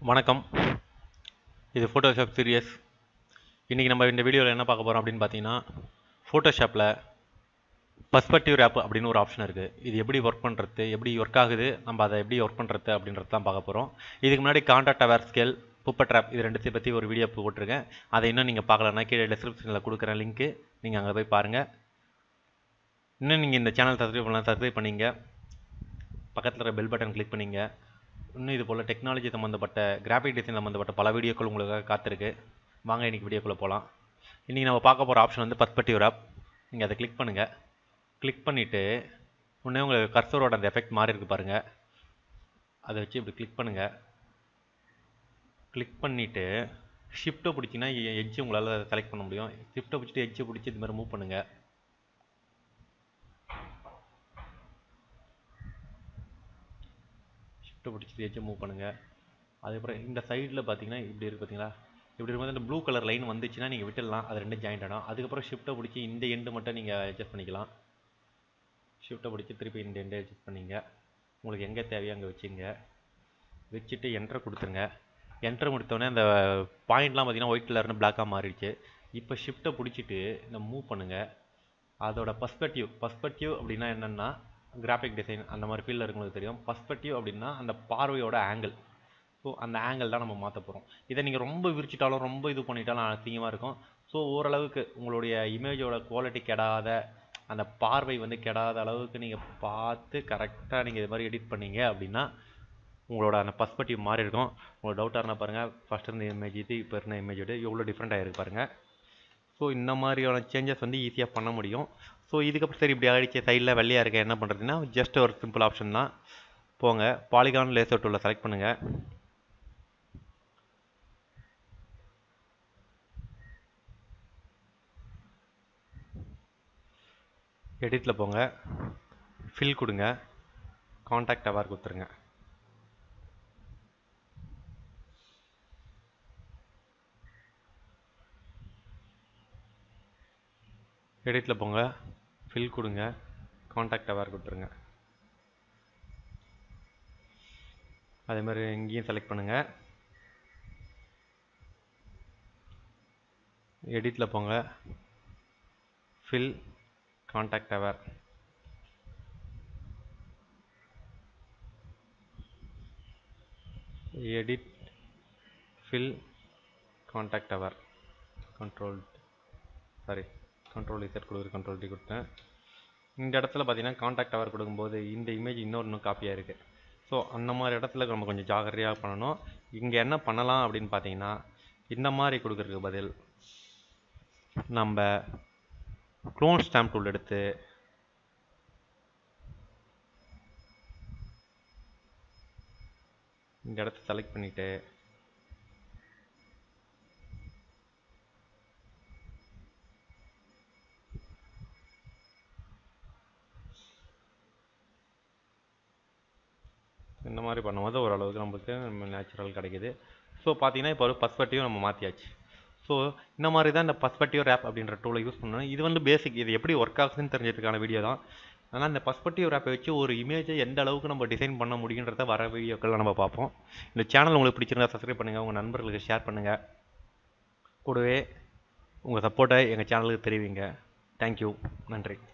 வணக்கம் இது Photoshop serious இன்றைக்கி நம்ம இந்த வீடியோவில் என்ன பார்க்க போகிறோம் அப்படின்னு பார்த்தீங்கன்னா ஃபோட்டோஷாப்பில் பர்ஸ்பெக்டிவ் ரேப் அப்படின்னு ஒரு ஆப்ஷன் இருக்குது இது எப்படி ஒர்க் பண்ணுறது எப்படி ஒர்க் ஆகுது நம்ம அதை எப்படி ஒர்க் பண்ணுறது அப்படின்றது தான் பார்க்க போகிறோம் இதுக்கு முன்னாடி content aware scale puppet warp இது ரெண்டுத்தையும் பற்றி ஒரு வீடியோ போட்டிருக்கேன் அதை இன்னும் நீங்கள் பார்க்கலன்னா கீழே டிஸ்கிரிப்ஷனில் கொடுக்குற லிங்க்கு நீங்கள் அங்கே போய் பாருங்கள் இன்னும் நீங்கள் இந்த சேனல் சப்ஸ்கிரைப் பண்ணலாம் சப்ஸ்கிரைப் பண்ணிங்க பக்கத்தில் இருக்கிற பெல் பட்டன் கிளிக் பண்ணிங்க இன்னும் இது போல் டெக்னாலஜி சம்மந்தப்பட்ட கிராஃபிக் டிசைன் சம்மந்தப்பட்ட பல வீடியோக்கள் உங்களுக்காக காத்திருக்கு வாங்க இன்றைக்கி வீடியோக்குள்ளே போகலாம் இன்றைக்கி நம்ம பார்க்க போகிற ஆப்ஷன் வந்து பர்ஸ்பெக்டிவ் ரேப் நீங்கள் அதை கிளிக் பண்ணுங்கள் கிளிக் பண்ணிவிட்டு உடனே உங்களுக்கு கர்சரோட அந்த எஃபெக்ட் மாறி இருக்கு பாருங்கள் அதை வச்சு இப்படி கிளிக் பண்ணுங்கள் கிளிக் பண்ணிவிட்டு ஷிஃப்ட்டை பிடிச்சிங்கன்னா எட்ஜ் உங்களால் செலக்ட் பண்ண முடியும் ஷிஃப்ட்டை பிடிச்சிட்டு எட்ஜை பிடிச்சி இது மாதிரி மூவ் பண்ணுங்கள் ஷிஃப்ட்டை பிடிச்சிட்டு எட்ஜை மூவ் பண்ணுங்கள் அதுக்கப்புறம் இந்த சைடில் பார்த்தீங்கன்னா இப்படி இருக்குது பார்த்தீங்களா இப்படி இருக்கும்போது இந்த ப்ளூ கலர் லைன் வந்துச்சுன்னா நீங்கள் விட்டுடலாம் அது ரெண்டும் ஜாயிண்ட் ஆகிடும் அதுக்கப்புறம் ஷிஃப்ட்டை பிடிச்சி இந்த எண்டு மட்டும் நீங்கள் அட்ஜஸ்ட் பண்ணிக்கலாம் ஷிஃப்ட்டை பிடிச்சி திருப்பி இந்த எண்டை அட்ஜஸ்ட் பண்ணிங்க உங்களுக்கு எங்கே தேவையோ அங்கே வச்சுங்க வச்சுட்டு என்டர் கொடுத்துருங்க என்டர் முடித்தோடனே அந்த பாயிண்ட்லாம் பார்த்தீங்கன்னா ஒயிட் கலர்னு பிளாக்காக மாறிடுச்சு இப்போ ஷிஃப்ட்டை பிடிச்சிட்டு இந்த மூவ் பண்ணுங்கள் அதோட பர்ஸ்பெக்டிவ் பர்ஸ்பெக்டிவ் அப்படின்னா என்னென்னா கிராஃபிக் டிசைன் அந்த மாதிரி ஃபீல்டில் இருக்கவங்களுக்கு தெரியும் பர்ஸ்பெக்டிவ் அப்படின்னா அந்த பார்வையோட ஆங்கிள் ஸோ அந்த ஆங்கிள் தான் நம்ம மாற்ற போகிறோம் இதை நீங்கள் ரொம்ப விரிச்சிட்டாலும் ரொம்ப இது பண்ணிட்டாலும் அசிங்கமாக இருக்கும் ஸோ ஓரளவுக்கு உங்களுடைய இமேஜோட குவாலிட்டி கெடாத அந்த பார்வை வந்து கெடாத அளவுக்கு நீங்கள் பார்த்து கரெக்டாக நீங்கள் இது மாதிரி எடிட் பண்ணீங்க அப்படின்னா உங்களோட அந்த பர்ஸ்பெக்டிவ் மாறி இருக்கும் உங்களுக்கு டவுட்டாக இருந்தால் பாருங்கள் ஃபஸ்ட் இருந்த இமேஜ் இது இப்போ இருந்த இமேஜ் விட எவ்வளோ டிஃப்ரெண்ட் ஆகிருக்கு பாருங்கள் ஸோ இந்த மாதிரியான சேஞ்சஸ் வந்து ஈஸியாக பண்ண முடியும் ஸோ இதுக்கப்புறம் சரி இப்படி ஆகிடுச்சு சைடில் வெள்ளையாக இருக்க என்ன பண்ணுறதுன்னா ஜஸ்ட் ஒரு சிம்பிள் ஆப்ஷன் தான் போங்க பாலிகான் லேசர் டூலில் செலக்ட் பண்ணுங்கள் எடிட்டில் போங்க ஃபில் கொடுங்க காண்டாக்ட் அவார் கொடுத்துருங்க எடிட்டில் போங்க ஃபில் கொடுங்க காண்டாக்ட் அவேர் கொடுத்துருங்க அதே மாதிரி இங்கேயும் செலக்ட் பண்ணுங்கள் எடிட்டில் போங்க fill content aware edit fill content aware control sorry control Z கொடுக்குற கண்ட்ரோல் டி கொடுத்தேன் இந்த இடத்துல பார்த்தீங்கன்னா காண்டாக்ட் அவர் கொடுக்கும்போது இந்த இமேஜ் இன்னொரு இன்னும் காப்பியாக இருக்குது ஸோ அந்த மாதிரி இடத்துல நம்ம கொஞ்சம் ஜாகிரதையாக பண்ணணும் இங்கே என்ன பண்ணலாம் அப்படின்னு பார்த்தீங்கன்னா இந்த மாதிரி கொடுக்குறதுக்கு பதில் நம்ம க்ளோன் ஸ்டாம்ப் டூல் எடுத்து இந்த இடத்த செலக்ட் பண்ணிவிட்டு இந்த மாதிரி பண்ணும்போது ஓரளவுக்கு நம்மளுக்கு நேச்சுரல் கிடைக்குது ஸோ பார்த்தீங்கன்னா இப்போ ஒரு பர்ஸ்பெக்டிவ் நம்ம மாற்றியாச்சு ஸோ இந்த மாதிரி தான் இந்த பர்ஸ்பெக்டிவ் ரேப் அப்படின்ற டூலை யூஸ் பண்ணணும் இது வந்து பேசிக் இது எப்படி ஒர்க் ஆகுதுன்னு தெரிஞ்சதுக்கான வீடியோ தான் ஆனால் இந்த பர்ஸ்பெக்டிவ் ரேப்பை வச்சு ஒரு இமேஜை எந்த அளவுக்கு நம்ம டிசைன் பண்ண முடியுன்றத வர வீடியோக்கள் நம்ம பார்ப்போம் இந்த சேனல் உங்களுக்கு பிடிச்சிருந்தா சப்ஸ்கிரைப் பண்ணுங்கள் உங்கள் நண்பர்களுக்கு ஷேர் பண்ணுங்கள் கூடவே உங்கள் சப்போர்ட்டை எங்கள் சேனலுக்கு தெரிவிங்க தேங்க்யூ நன்றி